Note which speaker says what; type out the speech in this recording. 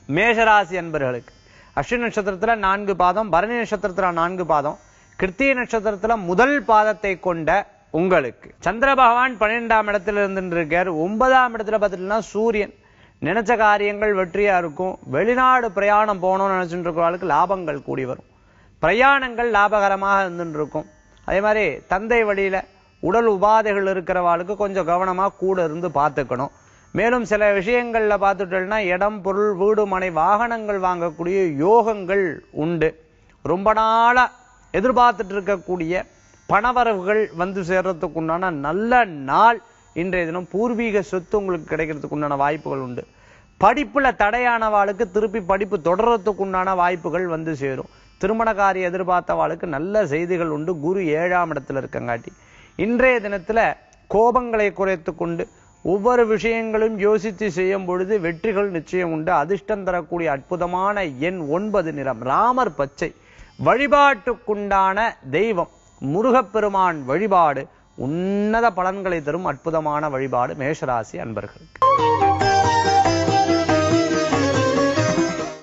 Speaker 1: மேஷராசி அன்பர்களுக்கு அஸ்வினி நட்சத்திரத்துல நான்கு பாதம் பரணி நட்சத்திரத்துல நான்கு பாதம் கிருத்திய நட்சத்திரத்துல முதல் பாதத்தை கொண்ட உங்களுக்கு சந்திர பகவான் பன்னிரெண்டாம் இடத்துல இருந்துட்டு இருக்கார் ஒன்பதாம் இடத்துல பார்த்துட்டீங்கன்னா சூரியன் நினைச்ச காரியங்கள் வெற்றியா இருக்கும் வெளிநாடு பிரயாணம் போகணும்னு நினைச்சுட்டு இருக்கிறவங்களுக்கு லாபங்கள் கூடி வரும் பிரயாணங்கள் லாபகரமாக இருந்துட்டு இருக்கும் அதே மாதிரி தந்தை வழியில உடல் உபாதைகள் இருக்கிறவாளுக்கு கொஞ்சம் கவனமா கூட இருந்து பார்த்துக்கணும் மேலும் சில விஷயங்கள்ல பார்த்துட்டோம்னா இடம் பொருள் வீடு மனை வாகனங்கள் வாங்கக்கூடிய யோகங்கள் உண்டு ரொம்ப நாளா எதிர்பார்த்துட்டு இருக்கக்கூடிய பணவரவுகள் வந்து சேர்றதுக்கு உண்டான நல்ல நாள் இன்றைய தினம் பூர்வீக சொத்து உங்களுக்கு கிடைக்கிறதுக்கு உண்டான வாய்ப்புகள் உண்டு படிப்புல தடையானவாளுக்கு திருப்பி படிப்பு தொடர்றதுக்கு உண்டான வாய்ப்புகள் வந்து சேரும் திருமண காரியம் எதிர்பார்த்தவாளுக்கு நல்ல செய்திகள் உண்டு குரு ஏழாம் இடத்துல இருக்கங்காட்டி இன்றைய தினத்துல கோபங்களை குறைத்து கொண்டு ஒவ்வொரு விஷயங்களும் யோசித்து செய்யும் பொழுது வெற்றிகள் நிச்சயம் உண்டு அதிர்ஷ்டம் தரக்கூடிய அற்புதமான எண் ஒன்பது நிறம் ராமர் பச்சை வழிபாட்டுக்குண்டான தெய்வம் முருகப்பெருமான் வழிபாடு உன்னத பலன்களை தரும் அற்புதமான வழிபாடு மேஷராசி அன்பர்களுக்கு